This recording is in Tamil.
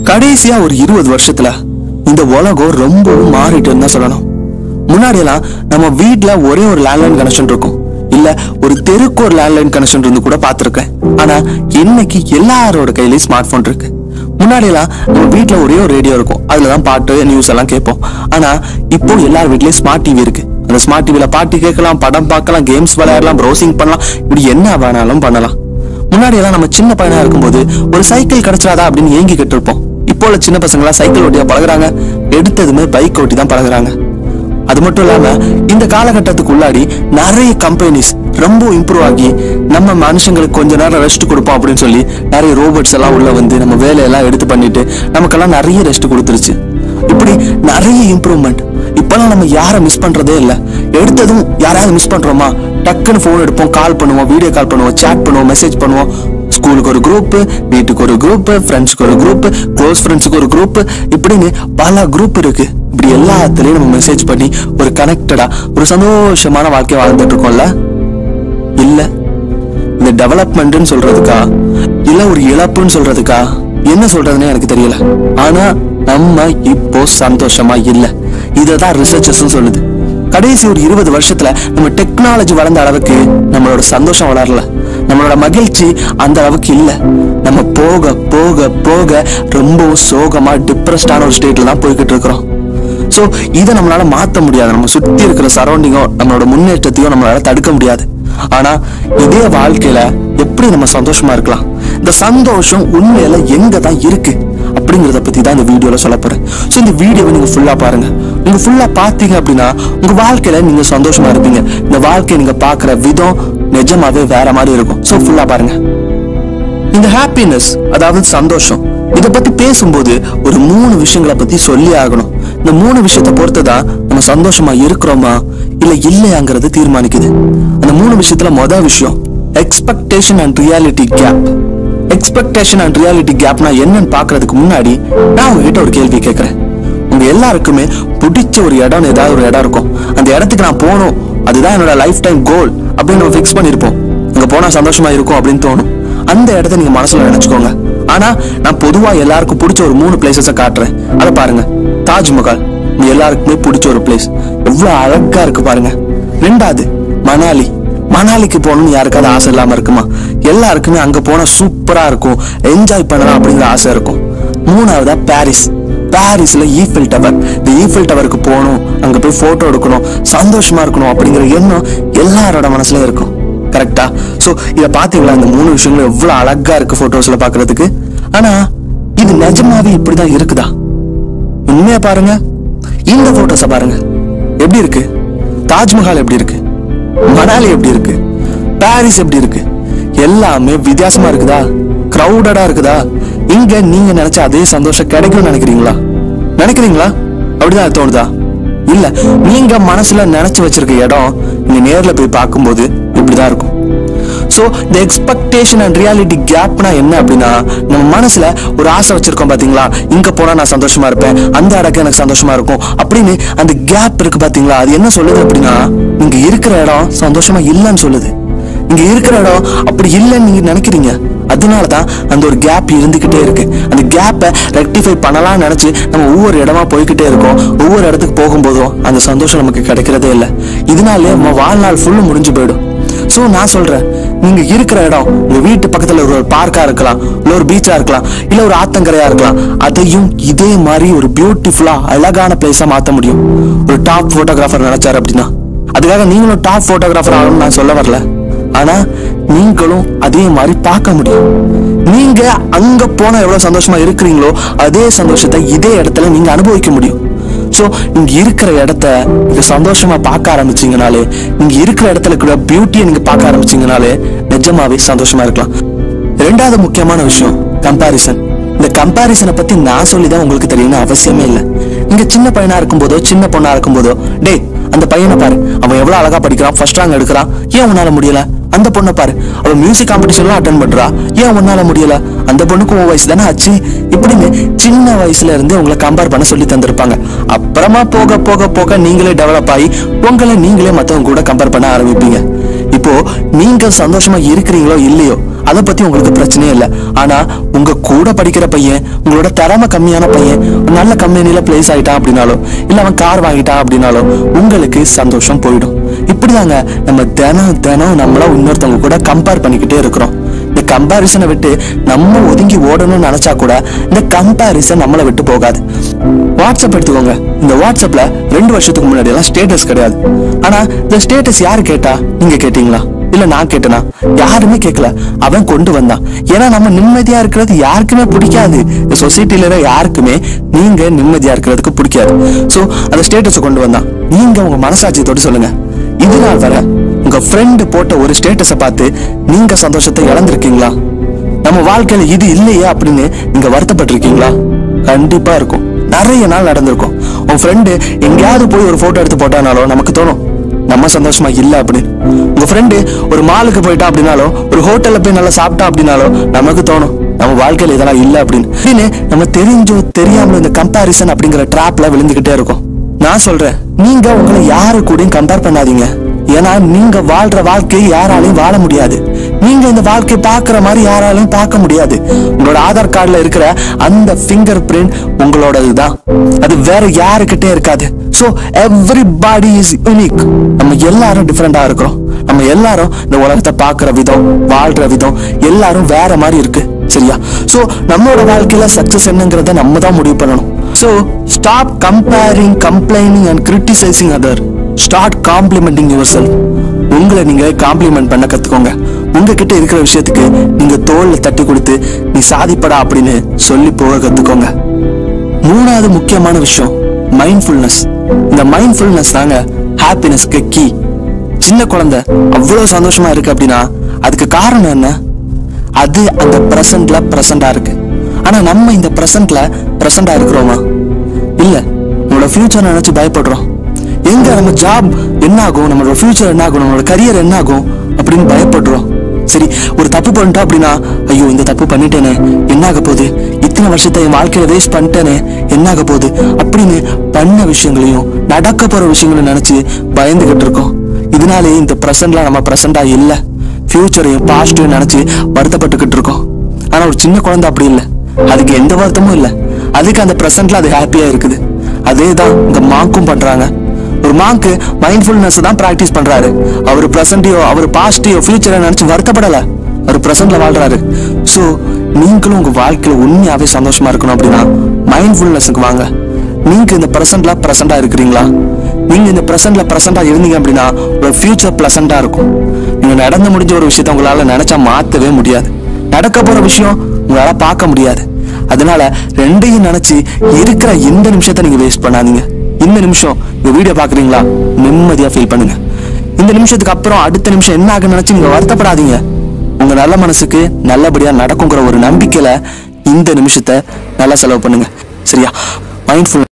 கடைசியா ஒரு இருபது வருஷத்துல இந்த உலகம் ரொம்பவும் மாறிட்டுன்னு தான் சொல்லணும் முன்னாடி எல்லாம் நம்ம வீட்ல ஒரே ஒரு லேண்ட்லைன் கனெக்ஷன் இருக்கும் இல்ல ஒரு தெருக்கு ஒரு லேண்ட்லைன் கனெக்ஷன் இருந்து கூட பார்த்திருக்கேன் ஆனா இன்னைக்கு எல்லாரோட கையிலயும் ஸ்மார்ட் போன் இருக்கு முன்னாடி எல்லாம் நம்ம வீட்ல ஒரே ஒரு ரேடியோ இருக்கும் அதுலதான் பாட்டு நியூஸ் எல்லாம் கேட்போம் ஆனா இப்போ எல்லார் வீட்லயும் ஸ்மார்ட் டிவி இருக்கு அந்த ஸ்மார்ட் டிவில பாட்டு கேட்கலாம் படம் பார்க்கலாம் கேம்ஸ் விளையாடலாம் ப்ரௌசிங் பண்ணலாம் இப்படி என்ன வேணாலும் பண்ணலாம் முன்னாடி எல்லாம் நம்ம சின்ன பையனா இருக்கும்போது ஒரு சைக்கிள் கிடைச்சிடாதா அப்படின்னு ஏங்கிக்கிட்டு இருப்போம் இப்போ உள்ள சின்ன பசங்க எல்லாம் சைக்கிள் ஓட்டியா பழகுறாங்க எடுத்ததுமே பைக் ஓட்டி தான் பழகுறாங்க அது மட்டும் இல்லாம இந்த காலகட்டத்துக்கு உள்ளாடி நிறைய கம்பெனிஸ் ரொம்ப இம்ப்ரூவ் ஆகி நம்ம மனுஷங்களுக்கு கொஞ்ச நேரம் ரெஸ்ட் கொடுப்போம் அப்படின்னு சொல்லி நிறைய ரோபோட்ஸ் எல்லாம் உள்ள வந்து நம்ம வேலையெல்லாம் எடுத்து பண்ணிட்டு நமக்கெல்லாம் நிறைய ரெஸ்ட் கொடுத்துருச்சு இப்படி நிறைய இம்ப்ரூவ்மெண்ட் இப்பெல்லாம் நம்ம யாரை மிஸ் பண்றதே இல்ல எடுத்ததும் யாராவது மிஸ் பண்றோமா டக்குன்னு போன் எடுப்போம் கால் பண்ணுவோம் வீடியோ கால் பண்ணுவோம் சேட் பண்ணுவோம் மெசேஜ் பண்ணுவோம் ஸ்கூலுக்கு ஒரு குரூப் வீட்டுக்கு ஒரு குரூப் ஃப்ரெண்ட்ஸ்க்கு ஒரு குரூப் க்ளோஸ் ஃப்ரெண்ட்ஸுக்கு ஒரு குரூப் இப்படின்னு பல குரூப் இருக்கு இப்படி எல்லாத்துலயும் நம்ம மெசேஜ் பண்ணி ஒரு கனெக்டடா ஒரு சந்தோஷமான வாழ்க்கைய வாழ்ந்துட்டு இருக்கோம்ல இல்ல இந்த டெவலப்மெண்ட்னு சொல்றதுக்கா இல்ல ஒரு இழப்புன்னு சொல்றதுக்கா என்ன சொல்றதுன்னு எனக்கு தெரியல ஆனா நம்ம இப்போ சந்தோஷமா இல்ல இததான் ரிசர்ச்சர்ஸ் சொல்லுது கடைசி ஒரு இருபது வருஷத்துல நம்ம டெக்னாலஜி வளர்ந்த அளவுக்கு நம்மளோட சந்தோஷம் வளரல நம்மளோட மகிழ்ச்சி அந்த அளவுக்கு இல்ல நம்ம போக போக போக ரொம்ப சோகமா டிப்ரெஸ்டான ஒரு ஸ்டேட்ல தான் போய்கிட்டு இருக்கிறோம் சோ இதை நம்மளால மாத்த முடியாது நம்ம சுத்தி இருக்கிற சரௌண்டிங்கோ நம்மளோட முன்னேற்றத்தையும் நம்மளால தடுக்க முடியாது ஆனா இதே வாழ்க்கையில எப்படி நம்ம சந்தோஷமா இருக்கலாம் இந்த சந்தோஷம் உண்மையில எங்க தான் இருக்கு அப்படிங்கறத பத்தி தான் இந்த வீடியோல சொல்ல போறேன் சோ இந்த வீடியோவை நீங்க ஃபுல்லா பாருங்க நீங்க ஃபுல்லா பாத்தீங்க அப்படின்னா உங்க வாழ்க்கையில நீங்க சந்தோஷமா இருப்பீங்க இந்த வாழ்க்கையை நீங்க பாக்குற விதம் நிஜமாவே வேற மாதிரி இருக்கும் சோ ஃபுல்லா பாருங்க இந்த ஹாப்பினஸ் அதாவது சந்தோஷம் இத பத்தி பேசும்போது ஒரு மூணு விஷயங்களை பத்தி சொல்லி ஆகணும் இந்த மூணு விஷயத்தை பொறுத்து தான் நம்ம சந்தோஷமா இருக்கிறோமா இல்ல இல்லையாங்கிறது தீர்மானிக்குது அந்த மூணு விஷயத்துல மொதல் விஷயம் expectation and reality gap expectation and reality கேப்னா என்னன்னு பாக்குறதுக்கு முன்னாடி நான் உங்ககிட்ட ஒரு கேள்வி கேட்கறேன் உங்க எல்லாருக்குமே பிடிச்ச ஒரு இடம்னு ஏதாவது ஒரு இடம் இருக்கும் அந்த இடத்துக்கு நான் போகணும் அதுதான் என்னோட லைஃப் டைம் கோல் அப்படின்னு நம்ம ஃபிக்ஸ் பண்ணிருப்போம் அங்க போனா சந்தோஷமா இருக்கும் அப்படின்னு தோணும் அந்த இடத்த நீங்க மனசுல நினைச்சுக்கோங்க ஆனா நான் பொதுவா எல்லாருக்கும் பிடிச்ச ஒரு மூணு பிளேசஸ காட்டுறேன் அதை பாருங்க தாஜ்மஹால் உங்க எல்லாருக்குமே பிடிச்ச ஒரு பிளேஸ் எவ்வளவு அழகா இருக்கு பாருங்க ரெண்டாவது மணாலி மணாலிக்கு போகணும்னு யாருக்காவது ஆசை இல்லாம இருக்குமா எல்லாருக்குமே அங்க போனா சூப்பரா இருக்கும் என்ஜாய் பண்ணலாம் அப்படிங்கிற ஆசை இருக்கும் மூணாவதா பாரிஸ் பாரிஸ்ல ஈஃபில் டவர் இந்த ஈஃபில் டவருக்கு போகணும் அங்க போய் போட்டோ எடுக்கணும் சந்தோஷமா இருக்கணும் அப்படிங்கிற எண்ணம் எல்லாரோட மனசுல இருக்கும் கரெக்டா சோ இத பாத்தீங்களா இந்த மூணு விஷயங்களும் எவ்வளவு அழகா இருக்கு போட்டோஸ்ல பாக்குறதுக்கு ஆனா இது நிஜமாவே இப்படிதான் இருக்குதா உண்மையா பாருங்க இந்த போட்டோஸ பாருங்க எப்படி இருக்கு தாஜ்மஹால் எப்படி இருக்கு மணாலி எப்படி இருக்கு பாரிஸ் எப்படி இருக்கு எல்லாமே வித்தியாசமா இருக்குதா கிரௌடடா இருக்குதா இங்க நீங்க நினைச்ச அதே சந்தோஷம் கிடைக்கும்னு நினைக்கிறீங்களா நினைக்கிறீங்களா அப்படிதான் தோணுதா இல்ல நீங்க மனசுல நினைச்சு வச்சிருக்க இடம் நீங்க நேர்ல போய் பார்க்கும்போது இப்படிதான் இருக்கும் சோ இந்த எக்ஸ்பெக்டேஷன் அண்ட் ரியாலிட்டி கேப்னா என்ன அப்படின்னா நம்ம மனசுல ஒரு ஆசை வச்சிருக்கோம் பாத்தீங்களா இங்க போனா நான் சந்தோஷமா இருப்பேன் அந்த இடக்கு எனக்கு சந்தோஷமா இருக்கும் அப்படின்னு அந்த கேப் இருக்கு பாத்தீங்களா அது என்ன சொல்லுது அப்படின்னா நீங்க இருக்கிற இடம் சந்தோஷமா இல்லைன்னு சொல்லுது இங்க இருக்கிற இடம் அப்படி இல்லைன்னு நீங்க நினைக்கிறீங்க அதனாலதான் அந்த ஒரு கேப் இருந்துகிட்டே இருக்கு அந்த கேப்பை ரெக்டிஃபை பண்ணலாம்னு நினைச்சு நம்ம ஒவ்வொரு இடமா போய்கிட்டே இருக்கோம் ஒவ்வொரு இடத்துக்கு போகும்போதும் அந்த சந்தோஷம் நமக்கு கிடைக்கிறதே இல்லை இதனாலே நம்ம வாழ்நாள் ஃபுல்லு முடிஞ்சு போயிடும் சோ நான் சொல்றேன் நீங்க இருக்கிற இடம் உங்க வீட்டு பக்கத்துல ஒரு பார்க்கா இருக்கலாம் இல்ல ஒரு பீச்சா இருக்கலாம் இல்ல ஒரு ஆத்தங்கரையா இருக்கலாம் அதையும் இதே மாதிரி ஒரு பியூட்டிஃபுல்லா அழகான பிளேஸா மாத்த முடியும் ஒரு டாப் போட்டோகிராஃபர் நினைச்சாரு அப்படின்னா அதுக்காக நீங்களும் டாப் போட்டோகிராஃபர் ஆகணும்னு நான் சொல்ல வரல ஆனா நீங்களும் அதே மாதிரி பார்க்க முடியும் நீங்க அங்க போனா எவ்வளவு சந்தோஷமா இருக்கிறீங்களோ அதே சந்தோஷத்தை இதே இடத்துல நீங்க அனுபவிக்க முடியும் சோ நீங்க இருக்கிற இடத்த நீங்க சந்தோஷமா பார்க்க ஆரம்பிச்சீங்கனாலே நீங்க இருக்கிற இடத்துல கூட பியூட்டியை நீங்க பார்க்க ஆரம்பிச்சீங்கனாலே நிஜமாவே சந்தோஷமா இருக்கலாம் ரெண்டாவது முக்கியமான விஷயம் கம்பாரிசன் இந்த கம்பாரிசனை பத்தி நான் சொல்லிதான் உங்களுக்கு தெரியணும்னு அவசியமே இல்லை நீங்க சின்ன பையனா இருக்கும்போதோ சின்ன பொண்ணா இருக்கும்போதோ டேய் அந்த பையனை பாரு அவன் எவ்வளவு அழகா படிக்கிறான் ஃபர்ஸ்ட் ரேங்க் எடுக்கிறான் ஏன் உன்னால முடியல அந்த பொண்ணை பாரு அவ மியூசிக் காம்படிஷன்லாம் அட்டன் பண்றா ஏன் உன்னால முடியல அந்த பொண்ணுக்கு உன் வயசு தானே ஆச்சு இப்படின்னு சின்ன வயசுல இருந்து உங்களை கம்பேர் பண்ண சொல்லி தந்திருப்பாங்க அப்புறமா போக போக போக நீங்களே டெவலப் ஆகி உங்களை நீங்களே மத்தவங்க கூட கம்பேர் பண்ண ஆரம்பிப்பீங்க இப்போ நீங்க சந்தோஷமா இருக்கிறீங்களோ இல்லையோ அதை பத்தி உங்களுக்கு பிரச்சனையே இல்லை ஆனா உங்க கூட படிக்கிற பையன் உங்களோட திறமை கம்மியான பையன் ஒரு நல்ல கம்பெனில பிளேஸ் ஆயிட்டான் அப்படின்னாலோ இல்ல அவன் கார் வாங்கிட்டான் அப்படின்னாலோ உங்களுக்கு சந்தோஷம் போயிடும் இப்படிதாங்க நம்ம தினம் தினம் நம்மள இன்னொருத்தவங்க கூட கம்பேர் பண்ணிக்கிட்டே இருக்கிறோம் இந்த கம்பாரிசனை விட்டு நம்ம ஒதுங்கி ஓடணும்னு நினைச்சா கூட இந்த கம்பாரிசன் நம்மளை விட்டு போகாது வாட்ஸ்அப் எடுத்துக்கோங்க இந்த வாட்ஸ்அப்ல ரெண்டு வருஷத்துக்கு முன்னாடி எல்லாம் ஸ்டேட்டஸ் கிடையாது ஆனா இந்த ஸ்டேட்டஸ் யாரு கேட்டா நீங்க கேட்டீங்களா இல்ல நான் கேட்டனா யாருமே கேட்கல அவன் கொண்டு வந்தான் ஏன்னா நம்ம நிம்மதியா இருக்கிறது யாருக்குமே பிடிக்காது இந்த சொசைட்டில யாருக்குமே நீங்க நிம்மதியா இருக்கிறதுக்கு பிடிக்காது சோ அந்த ஸ்டேட்டஸ் கொண்டு வந்தான் நீங்க உங்க மனசாட்சியத்தோட சொல்லுங்க இது நாள் வர உங்க ஃப்ரெண்டு போட்ட ஒரு ஸ்டேட்டஸை பார்த்து நீங்க சந்தோஷத்தை இழந்திருக்கீங்களா நம்ம வாழ்க்கையில இது இல்லையே அப்படின்னு நீங்க வருத்தப்பட்டிருக்கீங்களா கண்டிப்பா இருக்கும் நிறைய நாள் நடந்திருக்கும் உன் ஃப்ரெண்டு எங்கேயாவது போய் ஒரு போட்டோ எடுத்து போட்டானாலோ நமக்கு தோணும் நம்ம சந்தோஷமா இல்ல அப்படின்னு உங்க ஃப்ரெண்டு ஒரு மாலுக்கு போயிட்டா அப்படின்னாலோ ஒரு ஹோட்டல்ல போய் நல்லா சாப்பிட்டா அப்படின்னாலோ நமக்கு தோணும் நம்ம வாழ்க்கையில இதெல்லாம் இல்ல அப்படின்னு அப்படின்னு நம்ம தெரிஞ்சோ தெரியாமலோ இந்த கம்பாரிசன் அப்படிங்கிற ட்ராப்ல விழுந்துகிட்டே இருக்கோம் நான் சொல்றேன் நீங்க உங்களை யாரு கூடயும் கம்பேர் பண்ணாதீங்க ஏன்னா நீங்க வாழ்ற வாழ்க்கை யாராலையும் வாழ முடியாது நீங்க இந்த வாழ்க்கை பார்க்குற மாதிரி யாராலையும் பார்க்க முடியாது உங்களோட ஆதார் கார்டுல இருக்கிற அந்த ஃபிங்கர் பிரிண்ட் உங்களோடது தான் அது வேற யாருக்கிட்டே இருக்காது ஸோ எவ்ரிபாடி இஸ் யூனிக் நம்ம எல்லாரும் டிஃப்ரெண்டா இருக்கிறோம் நம்ம எல்லாரும் இந்த உலகத்தை பார்க்குற விதம் வாழ்ற விதம் எல்லாரும் வேற மாதிரி இருக்கு சரியா ஸோ நம்மளோட வாழ்க்கையில சக்சஸ் என்னங்கிறத நம்ம தான் முடிவு பண்ணணும் so stop comparing complaining and criticising other start complimenting yourself உங்களை நீங்க காம்ப்ளிமெண்ட் பண்ண கத்துக்கோங்க உங்ககிட்ட இருக்கிற விஷயத்துக்கு நீங்க தோல்ல தட்டி கொடுத்து நீ சாதிப்படா அப்படின்னு சொல்லி போக கத்துக்கோங்க மூணாவது முக்கியமான விஷயம் மைண்ட்ஃபுல்னஸ் இந்த மைண்ட்ஃபுல்னஸ் தாங்க ஹாப்பினஸ்க்கு கீ சின்ன குழந்தை அவ்வளவு சந்தோஷமா இருக்கு அப்படின்னா அதுக்கு காரணம் என்ன அது அந்த பிரசன்ட்ல பிரசண்டா இருக்கு ஆனா நம்ம இந்த பிரசன்ட்ல பிரசண்டா இருக்கிறோமா இல்ல நம்மளோட ஃபியூச்சர் நினைச்சு பயப்படுறோம் எங்க நம்ம ஜாப் என்ன ஆகும் நம்மளோட ஃபியூச்சர் என்ன ஆகும் நம்மளோட கரியர் என்ன ஆகும் அப்படின்னு பயப்படுறோம் சரி ஒரு தப்பு பண்ணிட்டோம் அப்படின்னா ஐயோ இந்த தப்பு பண்ணிட்டேனே என்ன ஆக போகுது இத்தனை வருஷத்தை என் வாழ்க்கையில வேஸ்ட் பண்ணிட்டேனே என்ன ஆக போகுது அப்படின்னு பண்ண விஷயங்களையும் நடக்க போற விஷயங்களையும் நினைச்சு பயந்துகிட்டு இருக்கோம் இதனாலே இந்த பிரசன்ட்ல நம்ம பிரசண்டா இல்ல ஃபியூச்சரையும் பாஸ்டையும் நினைச்சு வருத்தப்பட்டுக்கிட்டு இருக்கோம் ஆனா ஒரு சின்ன குழந்தை அப்படி இல்ல அதுக்கு எந்த வருத்தமும் இல்ல அதுக்கு அந்த பிரசன்ட்ல அது ஹாப்பியா இருக்குது அதே தான் இந்த மாங்க்கும் பண்றாங்க ஒரு மாங்க்கு மைண்ட்ஃபுல்னஸ் தான் பிராக்டிஸ் பண்றாரு அவர் பிரசன்டையோ அவர் பாஸ்டையோ ஃபியூச்சரை நினைச்சு வருத்தப்படல அவர் பிரசன்ட்ல வாழ்றாரு சோ நீங்களும் உங்க வாழ்க்கையில உண்மையாவே சந்தோஷமா இருக்கணும் அப்படின்னா மைண்ட்ஃபுல்னஸுக்கு வாங்க நீங்க இந்த பிரசன்ட்ல பிரசண்டா இருக்கிறீங்களா நீங்க இந்த பிரசன்ட்ல பிரசண்டா இருந்தீங்க அப்படின்னா உங்க ஃபியூச்சர் பிளசண்டா இருக்கும் நீங்க நடந்து முடிஞ்ச ஒரு விஷயத்த உங்களால நினைச்சா மாத்தவே முடியாது நடக்க போற விஷயம் உங்களால பார்க்க முடியாது அதனால ரெண்டையும் நினைச்சு இருக்கிற இந்த நிமிஷத்தை நீங்க வேஸ்ட் பண்ணாதீங்க இந்த நிமிஷம் இந்த வீடியோ பாக்குறீங்களா நிம்மதியா ஃபீல் பண்ணுங்க இந்த நிமிஷத்துக்கு அப்புறம் அடுத்த நிமிஷம் என்ன ஆகுன்னு நினைச்சு நீங்க வருத்தப்படாதீங்க உங்க நல்ல மனசுக்கு நல்லபடியா நடக்குங்கிற ஒரு நம்பிக்கையில இந்த நிமிஷத்தை நல்லா செலவு பண்ணுங்க சரியா மைண்ட்ஃபுல்